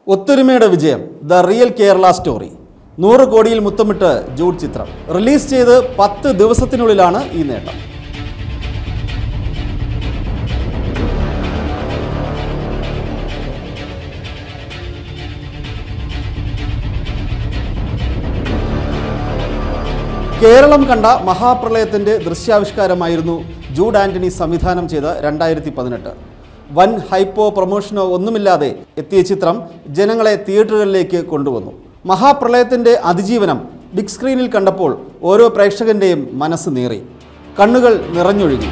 ഒത്തൊരുമയുടെ വിജയം the real Kerala story നൂറ് കോടിയിൽ മുത്തമിട്ട് ജൂഡ് ചിത്രം റിലീസ് ചെയ്ത് പത്ത് ദിവസത്തിനുള്ളിലാണ് ഈ നേട്ടം കേരളം കണ്ട മഹാപ്രളയത്തിന്റെ ദൃശ്യാവിഷ്കാരമായിരുന്നു ജൂഡ് ആന്റണി സംവിധാനം ചെയ്ത രണ്ടായിരത്തി പതിനെട്ട് വൻ ഹൈപ്പോ പ്രൊമോഷനോ ഒന്നുമില്ലാതെ എത്തിയ ചിത്രം ജനങ്ങളെ തിയേറ്ററുകളിലേക്ക് കൊണ്ടുവന്നു മഹാപ്രളയത്തിന്റെ അതിജീവനം ബിഗ് സ്ക്രീനിൽ കണ്ടപ്പോൾ ഓരോ പ്രേക്ഷകന്റെയും മനസ്സ് നീറി കണ്ണുകൾ നിറഞ്ഞൊഴുകി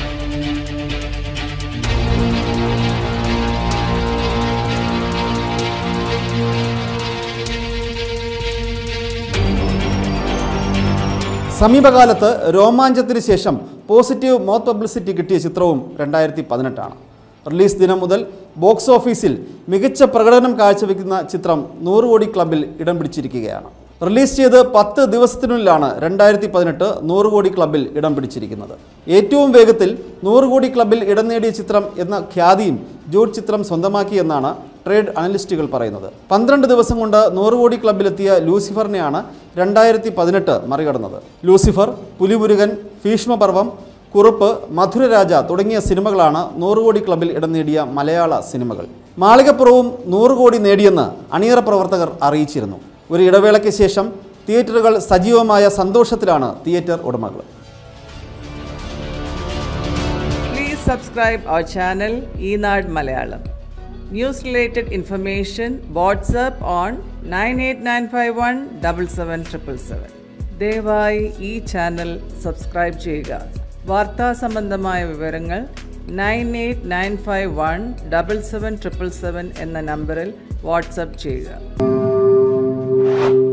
സമീപകാലത്ത് രോമാഞ്ചത്തിന് ശേഷം പോസിറ്റീവ് മൗത്ത് പബ്ലിസിറ്റി കിട്ടിയ ചിത്രവും രണ്ടായിരത്തി പതിനെട്ടാണ് റിലീസ് ദിനം മുതൽ ബോക്സ് ഓഫീസിൽ മികച്ച പ്രകടനം കാഴ്ചവെക്കുന്ന ചിത്രം നൂറ് കോടി ക്ലബിൽ ഇടം പിടിച്ചിരിക്കുകയാണ് റിലീസ് ചെയ്ത് പത്ത് ദിവസത്തിനുള്ളിലാണ് രണ്ടായിരത്തി പതിനെട്ട് നൂറ് കോടി ക്ലബിൽ ഇടം പിടിച്ചിരിക്കുന്നത് ഏറ്റവും വേഗത്തിൽ നൂറ് കോടി ക്ലബിൽ ഇടം നേടിയ ചിത്രം എന്ന ഖ്യാതിയും ജൂഡ് ചിത്രം സ്വന്തമാക്കിയെന്നാണ് ട്രേഡ് അനലിസ്റ്റുകൾ പറയുന്നത് പന്ത്രണ്ട് ദിവസം കൊണ്ട് നൂറ് കോടി ക്ലബിലെത്തിയ ലൂസിഫറിനെയാണ് രണ്ടായിരത്തി പതിനെട്ട് മറികടന്നത് ലൂസിഫർ പുലിമുരുകൻ ഭീഷ്മപർവം കുറുപ്പ് മധുരരാജ തുടങ്ങിയ സിനിമകളാണ് നൂറ് കോടി ക്ലബിൽ ഇടം നേടിയ മലയാള സിനിമകൾ മാളികപ്പുറവും നൂറ് കോടി നേടിയെന്ന് അണിയറ പ്രവർത്തകർ അറിയിച്ചിരുന്നു ഒരു ഇടവേളയ്ക്ക് ശേഷം തിയേറ്ററുകൾ സജീവമായ സന്തോഷത്തിലാണ് തിയേറ്റർ ഉടമകൾ Please subscribe our channel Enad Malayalam. News related information WhatsApp on 98951 77777. ദയവായി ഈ ചാനൽ സബ്സ്ക്രൈബ് ചെയ്യുക വാർത്താ സംബന്ധമായ വിവരങ്ങൾ nine eight nine five one double seven triple seven എന്ന നമ്പറിൽ വാട്സപ്പ് ചെയ്യുക